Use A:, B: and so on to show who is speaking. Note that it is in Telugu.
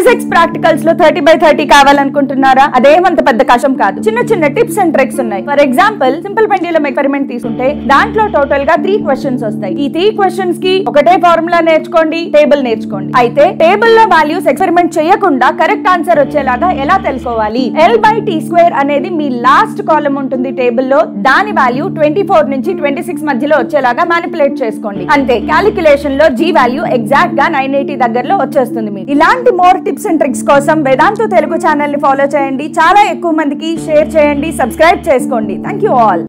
A: ఫిజిక్స్ ప్రాక్టికల్స్ లో థర్టీ బై థర్టీ కావాలనుకుంటున్నారా అదేమంత పెద్ద కష్టం కాదు చిన్న చిన్న టిప్స్ అండ్ ట్రిక్స్ ఉన్నాయి for example simple pendulum experiment తీసుకుంటే దాంట్లో టోటల్ గా త్రీ క్వశ్చన్స్ వస్తాయి ఈ త్రీ క్వశ్చన్స్ కి ఒకటే ఫార్ములా నేర్చుకోండి టేబుల్ నేర్చుకోండి అయితే టేబుల్ లో వాల్యూస్ ఎక్స్పెరిమెంట్ చేయకుండా కరెక్ట్ ఆన్సర్ వచ్చేలాగా ఎలా తెలుసుకోవాలి ఎల్ బై టీ స్క్వేర్ అనేది మీ లాస్ట్ కాలం ఉంటుంది టేబుల్ లో దాని వాల్యూ ట్వంటీ ఫోర్ నుంచి ట్వంటీ సిక్స్ మధ్యలో వచ్చేలాగా మ్యానిపులేట్ చేసుకోండి అంతే క్యాలిక్యులేషన్ లో జీ వాల్యూ ఎగ్జాక్ట్ గా నైన్ ఎయిటీ దగ్గరలో వచ్చేస్తుంది మీకు ఇలాంటి మోర్ టిప్స్ అండ్ ట్రిక్స్ కోసం వేదాంతు తెలుగు ఛానల్ ని ఫాలో చేయండి చాలా ఎక్కువ మందికి షేర్ చేయండి సబ్స్క్రైబ్ చేసుకోండి థ్యాంక్ యూ ఆల్